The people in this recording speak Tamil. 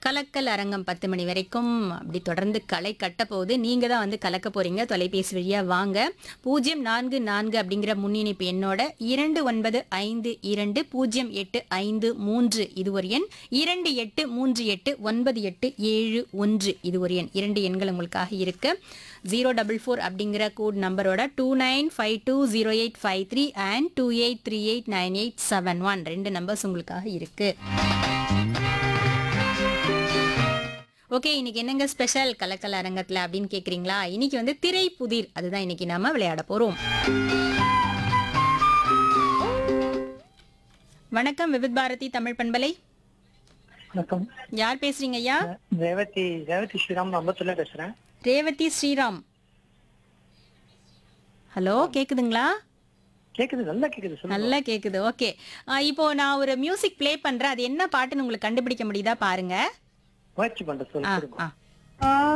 கலக்கல் அரங்கம் பத்து மணி வரைக்கும் அப்படி தொடர்ந்து களை கட்ட போகுது நீங்க தான் வந்து கலக்க போறீங்க தொலைபேசி வழியா வாங்க பூஜ்ஜியம் நான்கு நான்கு அப்படிங்கிற முன்னிணைப்பு எண்ணோட இரண்டு ஒன்பது ஐந்து இரண்டு பூஜ்ஜியம் எட்டு ஐந்து மூன்று இது ஒரு எண் இரண்டு எட்டு மூன்று எட்டு ஒன்பது எட்டு ஏழு ஒன்று இது ஒரு எண் இரண்டு எண்கள் உங்களுக்காக இருக்கு ஜீரோ டபுள் ஃபோர் அப்படிங்கிற கோட் நம்பரோட two nine five two zero eight five three and two eight three eight nine eight seven one ரெண்டு நம்பர்ஸ் உங்களுக்காக இருக்கு ஓகே இன்னைக்கு என்னங்க ஸ்பெஷல் கலக்கல் அரங்கத்துல அப்படின்னு கேக்குறீங்களா இன்னைக்கு வந்து திரை புதிர் அதுதான் இன்னைக்கு நாம விளையாட போறோம் வணக்கம் விவித் பாரதி தமிழ் பண்பலை வணக்கம் யார் பேசுறீங்க ஐயா ரேவதி ரேவதி ஸ்ரீராம் அம்பத்துல பேசுறேன் ரேவதி ஸ்ரீராம் ஹலோ கேக்குதுங்களா கேக்குது நல்லா கேக்குது சொல்லுங்க நல்லா கேக்குது ஓகே இப்போ நான் ஒரு மியூசிக் ப்ளே பண்றேன் அது என்ன பாட்டுன்னு உங்களுக்கு கண்டுபிடிக்க முடியுதா பாருங்க முயற்சி பண்ற ஆ சொல்லுங்க ஆ